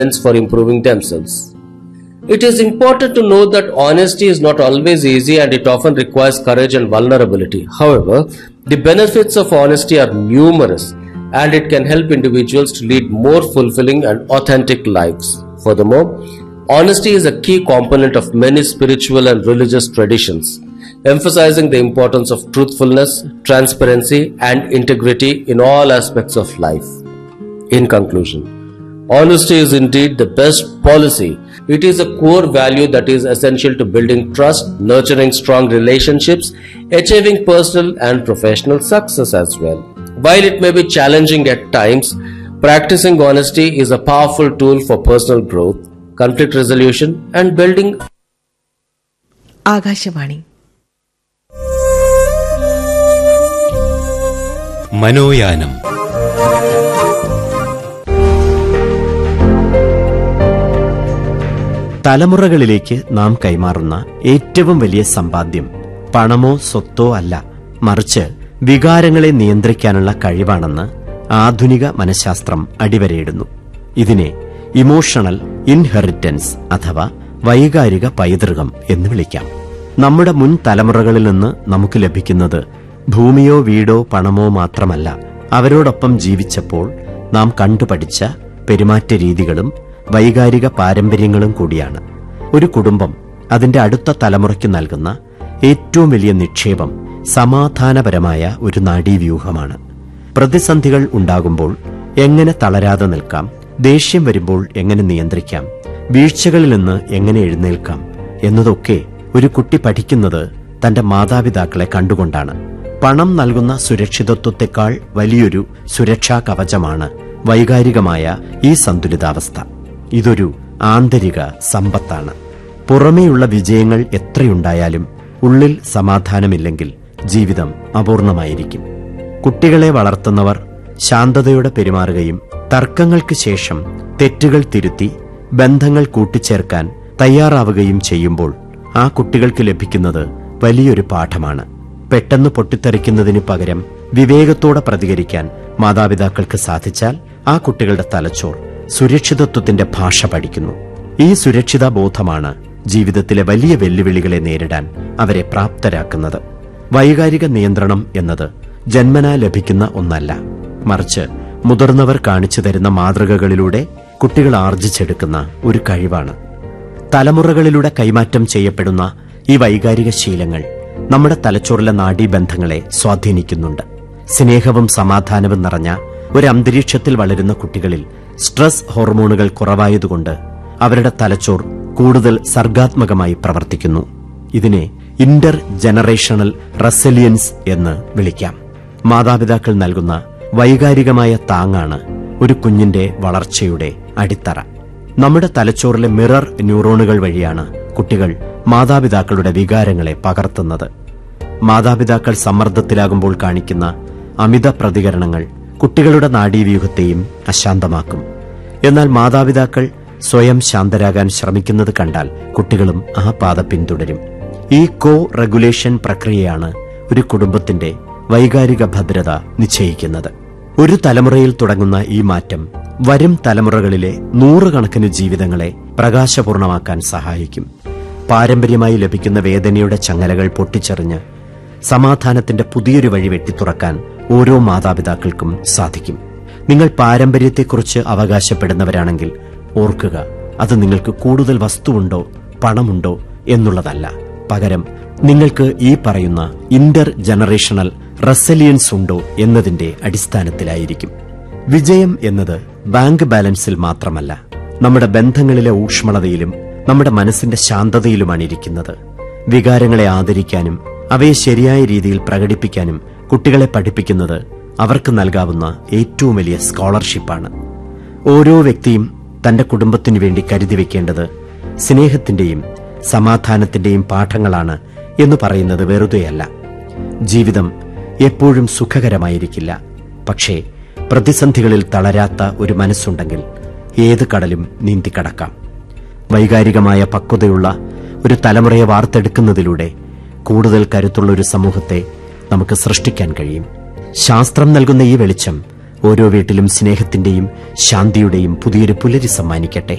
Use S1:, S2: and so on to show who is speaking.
S1: for improving themselves. It is important to note that honesty is not always easy and it often requires courage and vulnerability. However, the benefits of honesty are numerous and it can help individuals to lead more fulfilling and authentic lives. Furthermore, honesty is a key component of many spiritual and religious traditions, emphasizing the importance of truthfulness, transparency, and integrity in all aspects of life. In conclusion, honesty is indeed the best policy. It is a core value that is essential to building trust, nurturing strong relationships, achieving personal and professional success as well. While it may be challenging at times, practicing honesty is a powerful tool for personal growth, conflict resolution, and building
S2: Akashvani
S3: മനോയാനം
S4: തലമുറകളിലേക്ക് നാം കൈമാറുന്ന ഏറ്റവും വലിയ സമ്പാദ്യം പണമോ സ്വത്തോ അല്ല മറിച്ച് വികാരങ്ങളെ നിയന്ത്രിക്കാനുള്ള കഴിവാണെന്ന് ആധുനിക മനഃശാസ്ത്രം അടിവരയിടുന്നു ഇതിനെ ഇമോഷണൽ ഇൻഹെറിറ്റൻസ് അഥവാ വൈകാരിക പൈതൃകം എന്ന് വിളിക്കാം നമ്മുടെ മുൻ തലമുറകളിൽ നിന്ന് നമുക്ക് ലഭിക്കുന്നത് ഭൂമിയോ വീടോ പണമോ മാത്രമല്ല അവരോടൊപ്പം ജീവിച്ചപ്പോൾ നാം കണ്ടുപഠിച്ച പെരുമാറ്റ രീതികളും വൈകാരിക പാരമ്പര്യങ്ങളും കൂടിയാണ് ഒരു കുടുംബം അതിന്റെ അടുത്ത തലമുറയ്ക്ക് നൽകുന്ന ഏറ്റവും വലിയ നിക്ഷേപം സമാധാനപരമായ ഒരു നാഡീവ്യൂഹമാണ് പ്രതിസന്ധികൾ ഉണ്ടാകുമ്പോൾ എങ്ങനെ തളരാതെ നിൽക്കാം ദേഷ്യം വരുമ്പോൾ എങ്ങനെ നിയന്ത്രിക്കാം വീഴ്ചകളിൽ നിന്ന് എങ്ങനെ എഴുന്നേൽക്കാം എന്നതൊക്കെ ഒരു കുട്ടി പഠിക്കുന്നത് തന്റെ മാതാപിതാക്കളെ കണ്ടുകൊണ്ടാണ് പണം നൽകുന്ന സുരക്ഷിതത്വത്തെക്കാൾ വലിയൊരു സുരക്ഷാ കവചമാണ് വൈകാരികമായ ഈ സന്തുലിതാവസ്ഥ ഇതൊരു ആന്തരിക സമ്പത്താണ് പുറമേയുള്ള വിജയങ്ങൾ എത്രയുണ്ടായാലും ഉള്ളിൽ സമാധാനമില്ലെങ്കിൽ ജീവിതം അപൂർണമായിരിക്കും കുട്ടികളെ വളർത്തുന്നവർ ശാന്തതയോടെ പെരുമാറുകയും തർക്കങ്ങൾക്ക് ശേഷം തെറ്റുകൾ തിരുത്തി ബന്ധങ്ങൾ കൂട്ടിച്ചേർക്കാൻ തയ്യാറാവുകയും ചെയ്യുമ്പോൾ ആ കുട്ടികൾക്ക് ലഭിക്കുന്നത് വലിയൊരു പാഠമാണ് പെട്ടെന്ന് പൊട്ടിത്തെറിക്കുന്നതിന് പകരം വിവേകത്തോടെ പ്രതികരിക്കാൻ മാതാപിതാക്കൾക്ക് സാധിച്ചാൽ ആ കുട്ടികളുടെ തലച്ചോർ സുരക്ഷിതത്വത്തിന്റെ ഭാഷ പഠിക്കുന്നു ഈ സുരക്ഷിത ബോധമാണ് ജീവിതത്തിലെ വലിയ വെല്ലുവിളികളെ നേരിടാൻ അവരെ പ്രാപ്തരാക്കുന്നത് വൈകാരിക നിയന്ത്രണം എന്നത് ജന്മനാ ലഭിക്കുന്ന ഒന്നല്ല മറിച്ച് മുതിർന്നവർ കാണിച്ചു തരുന്ന മാതൃകകളിലൂടെ കുട്ടികൾ ആർജിച്ചെടുക്കുന്ന ഒരു കഴിവാണ് തലമുറകളിലൂടെ കൈമാറ്റം ചെയ്യപ്പെടുന്ന ഈ വൈകാരിക ശീലങ്ങൾ നമ്മുടെ തലച്ചോറിലെ നാഡീബന്ധങ്ങളെ സ്വാധീനിക്കുന്നുണ്ട് സ്നേഹവും സമാധാനവും നിറഞ്ഞ ഒരു അന്തരീക്ഷത്തിൽ വളരുന്ന കുട്ടികളിൽ സ്ട്രെസ് ഹോർമോണുകൾ കുറവായതുകൊണ്ട് അവരുടെ തലച്ചോർ കൂടുതൽ സർഗാത്മകമായി പ്രവർത്തിക്കുന്നു ഇതിനെ ഇന്റർ ജനറേഷണൽ റെസലിയൻസ് എന്ന് വിളിക്കാം മാതാപിതാക്കൾ നൽകുന്ന വൈകാരികമായ താങ്ങാണ് ഒരു കുഞ്ഞിന്റെ വളർച്ചയുടെ അടിത്തറ നമ്മുടെ തലച്ചോറിലെ മിറർ ന്യൂറോണുകൾ വഴിയാണ് കുട്ടികൾ മാതാപിതാക്കളുടെ വികാരങ്ങളെ പകർത്തുന്നത് മാതാപിതാക്കൾ സമ്മർദ്ദത്തിലാകുമ്പോൾ കാണിക്കുന്ന അമിത പ്രതികരണങ്ങൾ കുട്ടികളുടെ നാഡീവ്യൂഹത്തെയും അശാന്തമാക്കും എന്നാൽ മാതാപിതാക്കൾ സ്വയം ശാന്തരാകാൻ ശ്രമിക്കുന്നത് കണ്ടാൽ കുട്ടികളും ആ പാത പിന്തുടരും ഈ കോ റെഗുലേഷൻ പ്രക്രിയയാണ് ഒരു കുടുംബത്തിന്റെ വൈകാരിക ഭദ്രത നിശ്ചയിക്കുന്നത് ഒരു തലമുറയിൽ തുടങ്ങുന്ന ഈ മാറ്റം വരും തലമുറകളിലെ നൂറുകണക്കിന് ജീവിതങ്ങളെ പ്രകാശപൂർണമാക്കാൻ സഹായിക്കും പാരമ്പര്യമായി ലഭിക്കുന്ന വേദനയുടെ ചങ്ങലകൾ പൊട്ടിച്ചെറിഞ്ഞ് സമാധാനത്തിന്റെ പുതിയൊരു വഴി വെട്ടിത്തുറക്കാൻ ഓരോ മാതാപിതാക്കൾക്കും സാധിക്കും നിങ്ങൾ പാരമ്പര്യത്തെക്കുറിച്ച് അവകാശപ്പെടുന്നവരാണെങ്കിൽ ഓർക്കുക അത് നിങ്ങൾക്ക് കൂടുതൽ വസ്തുവുണ്ടോ പണമുണ്ടോ എന്നുള്ളതല്ല പകരം നിങ്ങൾക്ക് ഈ പറയുന്ന ഇന്റർ ജനറേഷണൽ റെസലിയൻസ് ഉണ്ടോ എന്നതിന്റെ അടിസ്ഥാനത്തിലായിരിക്കും വിജയം എന്നത് ബാങ്ക് ബാലൻസിൽ മാത്രമല്ല നമ്മുടെ ബന്ധങ്ങളിലെ ഊഷ്മളതയിലും നമ്മുടെ മനസ്സിന്റെ ശാന്തതയിലുമാണ് ഇരിക്കുന്നത് വികാരങ്ങളെ ആദരിക്കാനും അവയെ ശരിയായ രീതിയിൽ പ്രകടിപ്പിക്കാനും കുട്ടികളെ പഠിപ്പിക്കുന്നത് അവർക്ക് നൽകാവുന്ന ഏറ്റവും വലിയ സ്കോളർഷിപ്പാണ് ഓരോ വ്യക്തിയും തന്റെ കുടുംബത്തിനു വേണ്ടി കരുതി വെക്കേണ്ടത് സ്നേഹത്തിന്റെയും സമാധാനത്തിന്റെയും പാഠങ്ങളാണ് എന്ന് പറയുന്നത് വെറുതെയല്ല ജീവിതം എപ്പോഴും സുഖകരമായിരിക്കില്ല പക്ഷേ പ്രതിസന്ധികളിൽ തളരാത്ത ഒരു മനസ്സുണ്ടെങ്കിൽ ഏത് കടലും നീന്തിക്കടക്കാം വൈകാരികമായ പക്വതയുള്ള ഒരു തലമുറയെ വാർത്തെടുക്കുന്നതിലൂടെ കൂടുതൽ കരുത്തുള്ള ഒരു സമൂഹത്തെ നമുക്ക് സൃഷ്ടിക്കാൻ കഴിയും ശാസ്ത്രം നൽകുന്ന ഈ വെളിച്ചം ഓരോ വീട്ടിലും സ്നേഹത്തിന്റെയും ശാന്തിയുടെയും പുതിയൊരു പുലരി സമ്മാനിക്കട്ടെ